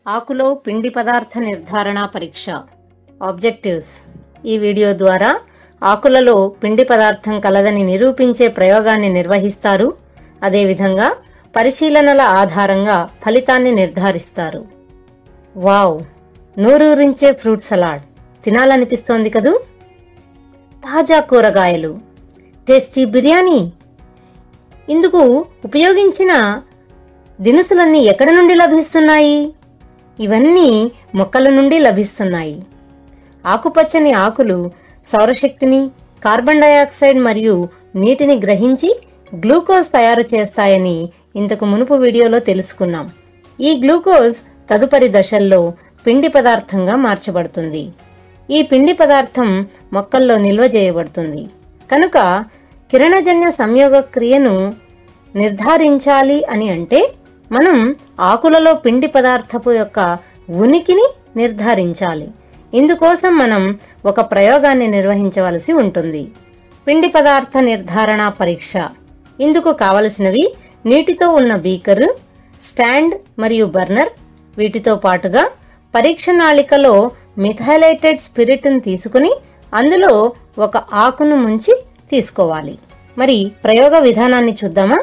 ఆకులో పిండి పదార్థ నిర్ధారణ పరీక్ష ఆబ్జెక్టివ్స్ ఈ వీడియో ద్వారా ఆకులలో పిండి పదార్థం కలదని నిరూపించే ప్రయోగాన్ని నిర్వహిస్తారు అదేవిధంగా పరిశీలనల ఆధారంగా ఫలితాన్ని నిర్ధారిస్తారు వావ్ నూరూరించే ఫ్రూట్ సలాడ్ తినాలనిపిస్తోంది కదూ తాజా కూరగాయలు టేస్టీ బిర్యానీ ఇందుకు ఉపయోగించిన దినుసులన్నీ ఎక్కడి నుండి లభిస్తున్నాయి ఇవన్నీ మొక్కల నుండి లభిస్తున్నాయి ఆకుపచ్చని ఆకులు సౌరశక్తిని కార్బన్ డయాక్సైడ్ మరియు నీటిని గ్రహించి గ్లూకోజ్ తయారు చేస్తాయని ఇంతకు మునుపు వీడియోలో తెలుసుకున్నాం ఈ గ్లూకోజ్ తదుపరి దశల్లో పిండి పదార్థంగా మార్చబడుతుంది ఈ పిండి పదార్థం మొక్కల్లో నిల్వ చేయబడుతుంది కనుక కిరణజన్య సంయోగ క్రియను నిర్ధారించాలి అని అంటే మనం ఆకులలో పిండి పదార్థపు యొక్క ఉనికిని నిర్ధారించాలి ఇందుకోసం మనం ఒక ప్రయోగాన్ని నిర్వహించవలసి ఉంటుంది పిండి పదార్థ నిర్ధారణ పరీక్ష ఇందుకు కావలసినవి నీటితో ఉన్న బీకర్ స్టాండ్ మరియు బర్నర్ వీటితో పాటుగా పరీక్ష నాళికలో మిథైలేటెడ్ స్పిరిట్ను తీసుకుని అందులో ఒక ఆకును ముంచి తీసుకోవాలి మరి ప్రయోగ విధానాన్ని చూద్దామా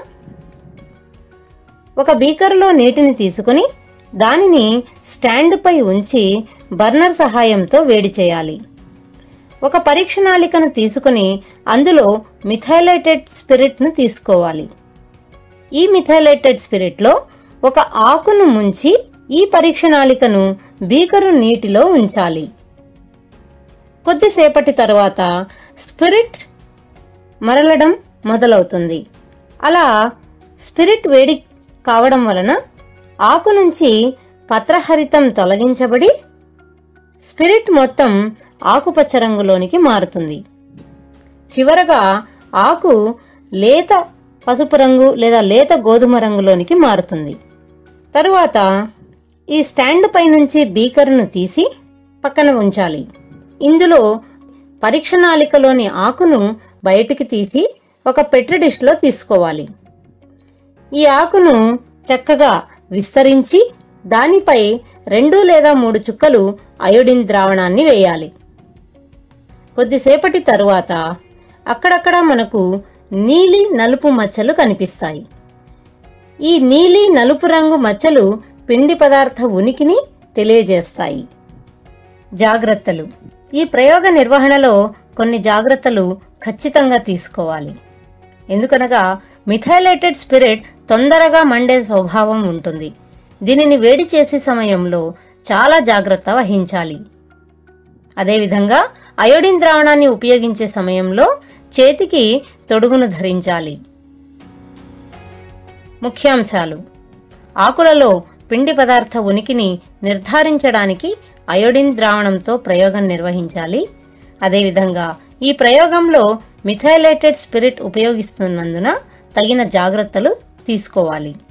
ఒక బీకర్లో నీటిని తీసుకుని దానిని స్టాండ్పై ఉంచి బర్నర్ సహాయంతో వేడి చేయాలి ఒక పరీక్ష నాళికను తీసుకుని అందులో మిథైలేటెడ్ స్పిరిట్ను తీసుకోవాలి ఈ మిథైలేటెడ్ స్పిరిట్లో ఒక ఆకును ముంచి ఈ పరీక్ష నాళికను బీకరు నీటిలో ఉంచాలి కొద్దిసేపటి తరువాత స్పిరిట్ మరలడం మొదలవుతుంది అలా స్పిరిట్ వేడి కావడం వలన ఆకు నుంచి పత్రహరితం తొలగించబడి స్పిరిట్ మొత్తం ఆకుపచ్చ రంగులోనికి మారుతుంది చివరగా ఆకు లేత పసుపు రంగు లేదా లేత గోధుమ రంగులోనికి మారుతుంది తరువాత ఈ స్టాండ్ పై నుంచి బీకర్ను తీసి పక్కన ఉంచాలి ఇందులో పరీక్ష నాళికలోని ఆకును బయటికి తీసి ఒక పెట్రి డిష్లో తీసుకోవాలి ఈ ఆకును చక్కగా విస్తరించి దానిపై రెండు లేదా మూడు చుక్కలు అయోడిన్ ద్రావణాన్ని వేయాలి కొద్దిసేపటి తరువాత అక్కడక్కడ మనకు నీలి నలుపు మచ్చలు కనిపిస్తాయి ఈ నీలి నలుపు రంగు మచ్చలు పిండి పదార్థ ఉనికిని తెలియజేస్తాయి జాగ్రత్తలు ఈ ప్రయోగ నిర్వహణలో కొన్ని జాగ్రత్తలు ఖచ్చితంగా తీసుకోవాలి ఎందుకనగా మిథైలేటెడ్ స్పిరిట్ తొందరగా మండే స్వభావం ఉంటుంది దీనిని వేడి చేసే సమయంలో చాలా జాగ్రత్త వహించాలి అదేవిధంగా అయోడిన్ ద్రావణాన్ని ఉపయోగించే సమయంలో చేతికి తొడుగును ధరించాలి ముఖ్యాంశాలు ఆకులలో పిండి పదార్థ ఉనికిని నిర్ధారించడానికి అయోడిన్ ద్రావణంతో ప్రయోగం నిర్వహించాలి అదేవిధంగా ఈ ప్రయోగంలో మిథైలేటెడ్ స్పిరిట్ ఉపయోగిస్తున్నందున తగిన జాగ్రత్తలు తీసుకోవాలి